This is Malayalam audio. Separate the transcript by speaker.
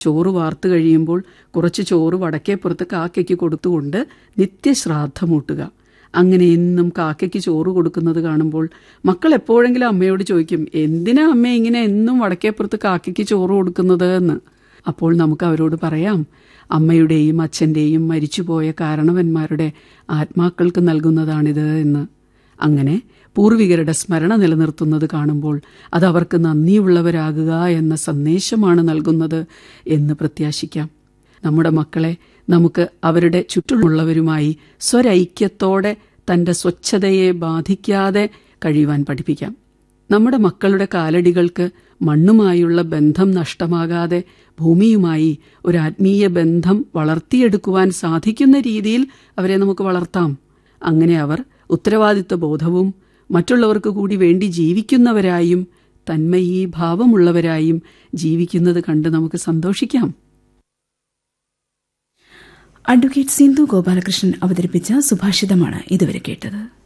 Speaker 1: ചോറ് വാർത്തു കഴിയുമ്പോൾ കുറച്ച് ചോറ് വടക്കേപ്പുറത്ത് കാക്കയ്ക്ക് കൊടുത്തുകൊണ്ട് നിത്യശ്രാദ്ധമൂട്ടുക അങ്ങനെ എന്നും കാക്കയ്ക്ക് ചോറ് കൊടുക്കുന്നത് കാണുമ്പോൾ മക്കൾ എപ്പോഴെങ്കിലും അമ്മയോട് ചോദിക്കും എന്തിനാ അമ്മ ഇങ്ങനെ എന്നും വടക്കേപ്പുറത്ത് കാക്കയ്ക്ക് ചോറ് കൊടുക്കുന്നത് എന്ന് അപ്പോൾ നമുക്ക് അവരോട് പറയാം അമ്മയുടെയും അച്ഛൻ്റെയും മരിച്ചുപോയ കാരണവന്മാരുടെ ആത്മാക്കൾക്ക് നൽകുന്നതാണിത് എന്ന് അങ്ങനെ പൂർവികരുടെ സ്മരണ നിലനിർത്തുന്നത് കാണുമ്പോൾ അത് അവർക്ക് നന്ദിയുള്ളവരാകുക എന്ന സന്ദേശമാണ് നൽകുന്നത് എന്ന് പ്രത്യാശിക്കാം നമ്മുടെ മക്കളെ നമുക്ക് അവരുടെ ചുറ്റുമുള്ളവരുമായി സ്വരൈക്യത്തോടെ തൻ്റെ സ്വച്ഛതയെ ബാധിക്കാതെ കഴിയുവാൻ പഠിപ്പിക്കാം നമ്മുടെ മക്കളുടെ കാലടികൾക്ക് മണ്ണുമായുള്ള ബന്ധം നഷ്ടമാകാതെ ഭൂമിയുമായി ഒരു ആത്മീയ ബന്ധം വളർത്തിയെടുക്കുവാൻ സാധിക്കുന്ന രീതിയിൽ അവരെ നമുക്ക് വളർത്താം അങ്ങനെ അവർ ഉത്തരവാദിത്വ ബോധവും മറ്റുള്ളവർക്ക് കൂടി വേണ്ടി ജീവിക്കുന്നവരായും തന്മയീ ഭാവമുള്ളവരായും ജീവിക്കുന്നത് കണ്ട് നമുക്ക് സന്തോഷിക്കാം
Speaker 2: അഡ്വക്കേറ്റ് സിന്ധു ഗോപാലകൃഷ്ണൻ അവതരിപ്പിച്ച സുഭാഷിതമാണ് ഇതുവരെ കേട്ടത്